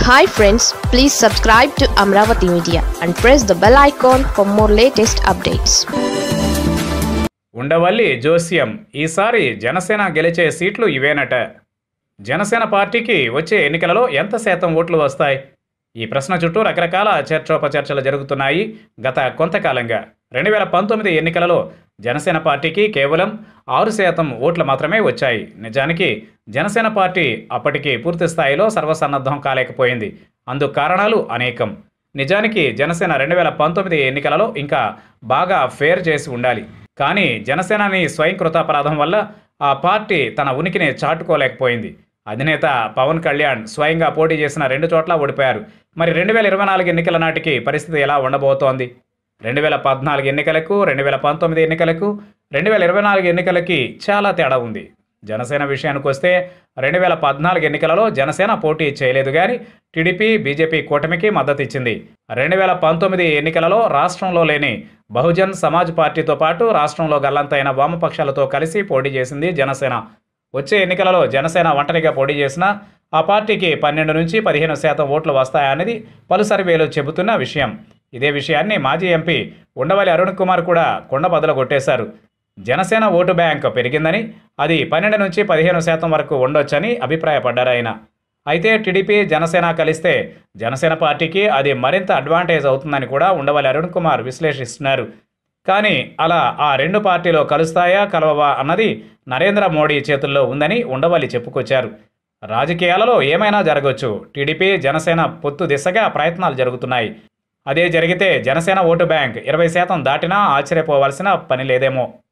hi friends please subscribe to Amaravati media and press the bell icon for more latest updates Undavalli జోస్యం ఈసారి జనసేన గెలిచే సీట్లు ఇవేనట జనసేన పార్టీకి వచ్చే ఎన్నికలలో ఎంత శాతం ఓట్లు వస్తాయి ఈ ప్రశ్న చుట్టూ రకరకాల చర్చోపచర్చలు జరుగుతున్నాయి గత కొంతకాలంగా రెండు వేల పంతొమ్మిది ఎన్నికలలో జనసేన పార్టీకి కేవలం ఆరు శాతం ఓట్లు మాత్రమే వచ్చాయి నిజానికి జనసేన పార్టీ అప్పటికి పూర్తి స్థాయిలో సర్వసన్నద్ధం కాలేకపోయింది అందుకు కారణాలు అనేకం నిజానికి జనసేన రెండు వేల పంతొమ్మిది ఎన్నికలలో ఇంకా బాగా ఫేర్ చేసి ఉండాలి కానీ జనసేనని స్వయంకృతాపరాధం వల్ల ఆ పార్టీ తన ఉనికిని చాటుకోలేకపోయింది అధినేత పవన్ కళ్యాణ్ స్వయంగా పోటీ చేసిన రెండు చోట్ల ఓడిపోయారు మరి రెండు వేల ఇరవై నాలుగు ఎన్నికల నాటికి పరిస్థితి ఎలా ఉండబోతోంది రెండు వేల పద్నాలుగు ఎన్నికలకు రెండు వేల పంతొమ్మిది ఎన్నికలకు రెండు వేల ఇరవై నాలుగు ఎన్నికలకి చాలా తేడా ఉంది జనసేన విషయానికి వస్తే రెండు వేల పద్నాలుగు ఎన్నికలలో జనసేన పోటీ చేయలేదు కానీ టీడీపీ బీజేపీ కూటమికి మద్దతు ఇచ్చింది రెండు వేల పంతొమ్మిది ఎన్నికలలో రాష్ట్రంలో లేని బహుజన్ సమాజ్ పార్టీతో పాటు రాష్ట్రంలో గల్లంతైన వామపక్షాలతో కలిసి పోటీ చేసింది జనసేన వచ్చే ఎన్నికలలో జనసేన ఒంటరిగా పోటీ చేసినా ఆ పార్టీకి పన్నెండు నుంచి పదిహేను శాతం ఓట్లు వస్తాయనేది పలు సర్వేలు చెబుతున్న విషయం ఇదే విషయాన్ని మాజీ ఎంపీ ఉండవల్లి అరుణ్ కుమార్ కూడా కొండ బదులు కొట్టేశారు జనసేన ఓటు బ్యాంక్ పెరిగిందని అది పన్నెండు నుంచి పదిహేను శాతం వరకు ఉండొచ్చని అభిప్రాయపడ్డారు ఆయన అయితే టీడీపీ జనసేన కలిస్తే జనసేన పార్టీకి అది మరింత అడ్వాంటేజ్ అవుతుందని కూడా ఉండవల్లి అరుణ్ కుమార్ విశ్లేషిస్తున్నారు కానీ అలా ఆ రెండు పార్టీలు కలుస్తాయా కలవవా అన్నది నరేంద్ర మోడీ చేతుల్లో ఉందని ఉండవల్లి చెప్పుకొచ్చారు రాజకీయాలలో ఏమైనా జరగవచ్చు టీడీపీ జనసేన పొత్తు దిశగా ప్రయత్నాలు జరుగుతున్నాయి అదే జరిగితే జనసేన ఓటు బ్యాంక్ ఇరవై శాతం దాటినా ఆశ్చర్యపోవాల్సిన పని లేదేమో